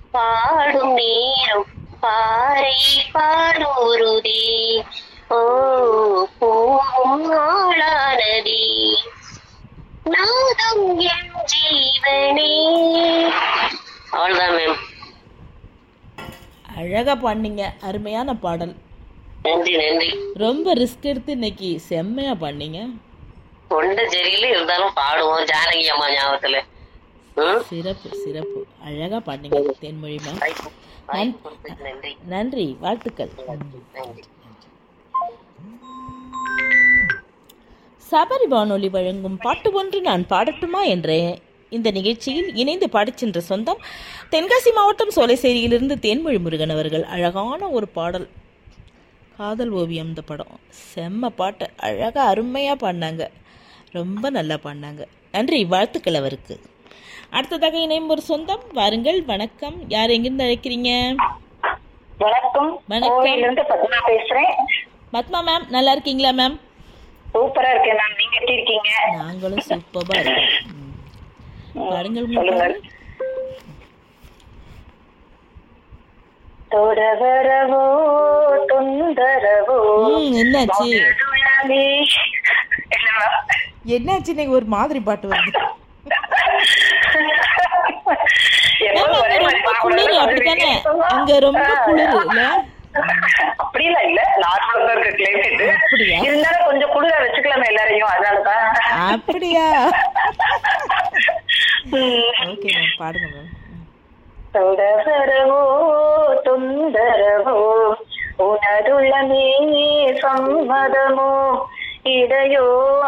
பாடும் நேரம் பாறை பாடூருதே ஓ பூவும் ஆளானதே நாதம் என் ஜீவனே அவ்வளவுதான் மேம் அழகா பாடினீங்க அருமையான பாடல் நன்றி நன்றி ரொம்ப ரிஸ்க் எடுத்து இன்னைக்கு செம்மையா பாடினீங்க தொண்டை சரியில்லை இருந்தாலும் பாடுவோம் ஜானகி அம்மா ஞாபகத்துல ம்? சிறப்பு சிறப்பு அழகா பாடினீங்க தேன்மொழி மேம் வாய்ப்பு- வாய்ப்பு கொடுத்ததுக்கு நன்றி நன்றி வாழ்த்துக்கள் நன்றி சபரி வானொலி வழங்கும் பாட்டு ஒன்று நான் பாடட்டுமா என்ற இந்த நிகழ்ச்சியில் இணைந்து பாடிச் சென்ற சொந்தம் தென்காசி மாவட்டம் சோலைசேரியிலிருந்து தேன்மொழி முருகன் அவர்கள் அழகான ஒரு பாடல் காதல் ஓவியம் இந்த படம் செம்ம பாட்டு அழகாக அருமையாக பாடினாங்க ரொம்ப நல்லா பாடினாங்க நன்றி வாழ்த்துக்கள் அவருக்கு அடுத்ததாக இணையும் ஒரு சொந்தம் வாருங்கள் வணக்கம் யார் எங்கிருந்து அழைக்கிறீங்க வணக்கம் வணக்கம். கோவையில இருந்து பத்மா பேசுறேன் பத்மா மேம் நல்லா இருக்கீங்களா மேம் சூப்பரா இருக்கேன் மேம் நீங்க எப்படி இருக்கீங்க நாங்களும் சூப்பராக இருக்கோம் ம். பாருங்கள் உங்க சொல்லுங்க. பாடல். தொடவரவோ தொந்தரவோ ம், என்னாச்சு மௌனமே. என்ன ma'am? என்னாச்சு இன்னைக்கு ஒரு மாதிரி பாட்டு வருது எப்பவும் மேம், ஒரே அங்க மாதிரி ரொம்ப குளிர் பாடக்கூடாது. அப்படித்தானே சொல்லுங்க. அங்க ரொம்ப ஆ. குளிர் இல்ல அப்படிலாம் இல்ல நார்மலா தான் இருக்கு கிளைமேட் அப்படியா? இருந்தாலும் கொஞ்சம் குளிர வச்சுக்கலாமே எல்லாரையும் அதனாலதான் அப்படியா ம். ஓகே மேம் பாடுங்க மேம் தொடரவோ தொந்தரவோ உனதுள்ளமே சம்மதமோ இடையோ